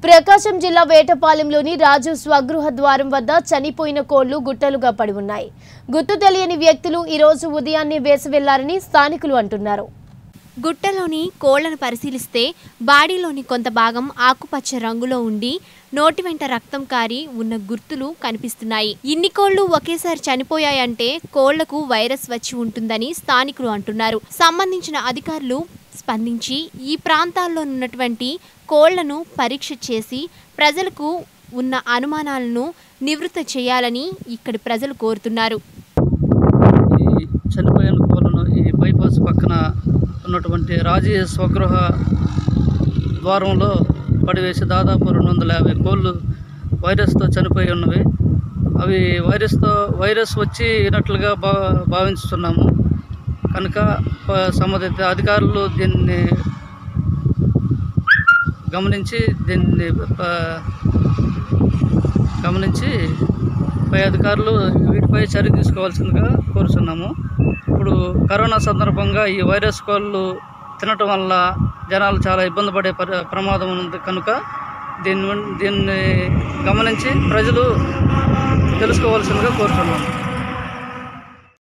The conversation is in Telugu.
ప్రకాశం జిల్లా వేటపాలెంలోని రాజు స్వగృహ ద్వారం వద్ద చనిపోయిన కోళ్లు గుట్టలుగా పడి ఉన్నాయి గుర్తు తెలియని వ్యక్తులు ఈరోజు ఉదయాన్నే వేసి వెళ్లారని స్థానికులు అంటున్నారు గుట్టలోని కోళ్లను పరిశీలిస్తే బాడీలోని కొంత భాగం ఆకుపచ్చ రంగులో ఉండి నోటి వెంట రక్తం కారి ఉన్న గుర్తులు కనిపిస్తున్నాయి ఇన్ని కోళ్లు ఒకేసారి చనిపోయాయంటే కోళ్లకు వైరస్ వచ్చి ఉంటుందని స్థానికులు అంటున్నారు సంబంధించిన అధికారులు స్పందించి ఈ ప్రాంతాల్లో ఉన్నటువంటి కోళ్లను పరీక్ష చేసి ప్రజలకు ఉన్న అనుమానాలను నివృత్తి చేయాలని ఇక్కడి ప్రజలు కోరుతున్నారు ఈ చనిపోయిన కోళ్ళను ఈ బైపాస్ పక్కన ఉన్నటువంటి రాజీ స్వగృహ ద్వారంలో పడివేసి దాదాపు రెండు వందల యాభై కోళ్ళు వైరస్తో చనిపోయి ఉన్నవి అవి వైరస్తో వైరస్ వచ్చినట్లుగా భా భావించుతున్నాము కనుక ప- సంబంధిత అధికారులు దీన్ని గమనించి దీన్ని ప- గమనించి పై అధికారులు వీటిపై చర్య తీసుకోవాల్సిందిగా కోరుచున్నాము ఇప్పుడు కరోనా సందర్భంగా ఈ వైరస్ కోళ్ళు తినటం వల్ల జనాలు చాలా ఇబ్బంది పడే పరి- ప్రమాదం ఉంది కనుక దీన్ని దీన్ని గమనించి ప్రజలు తెలుసుకోవాల్సిందిగా కోరుతున్నాము